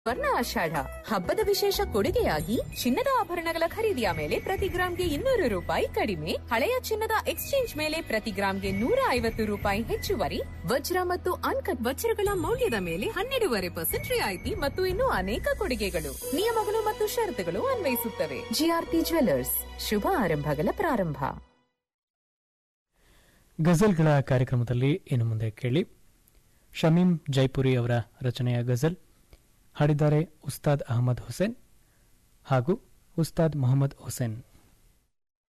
ಸ್ವರ್ಣ ಆಷಾಢ ಹಬ್ಬದ ವಿಶೇಷ ಕೊಡುಗೆಯಾಗಿ ಚಿನ್ನದ ಆಭರಣಗಳ ಖರೀದಿಯ ಮೇಲೆ ಪ್ರತಿ ಗ್ರಾಂಗೆ ಇನ್ನೂರು ರೂಪಾಯಿ ಕಡಿಮೆ ಹಳೆಯ ಚಿನ್ನದ ಎಕ್ಸ್ಚೇಂಜ್ ಮೇಲೆ ಪ್ರತಿ ಗ್ರಾಂಗೆ ನೂರ ಐವತ್ತು ರೂಪಾಯಿ ಹೆಚ್ಚುವರಿ ವಜ್ರ ಮತ್ತು ಅನ್ಕಟ್ ವಜ್ರಗಳ ಮೌಲ್ಯದ ಮೇಲೆ ಹನ್ನೆರಡೂವರೆ ಪರ್ಸೆಂಟ್ ರಿಯಾಯಿತಿ ಮತ್ತು ಇನ್ನೂ ಅನೇಕ ಕೊಡುಗೆಗಳು ನಿಯಮಗಳು ಮತ್ತು ಷರತ್ತುಗಳು ಅನ್ವಯಿಸುತ್ತವೆ ಜಿಆರ್ಪಿ ಜ್ಯುವೆಲ್ಲರ್ಸ್ ಶುಭ ಆರಂಭಗಳ ಪ್ರಾರಂಭ ಗಜಲ್ಗಳ ಕಾರ್ಯಕ್ರಮದಲ್ಲಿ ಇನ್ನು ಮುಂದೆ ಕೇಳಿ ಶಮೀಂ ಜೈಪುರಿ ಅವರ ರಚನೆಯ ಗಜಲ್ ಹಾಡಿದ್ದಾರೆ ಉಸ್ತಾದ್ ಅಹಮದ್ ಹುಸೇನ್ ಹಾಗೂ ಉಸ್ತಾದ್ ಮೊಹಮ್ಮದ್ ಹುಸೇನ್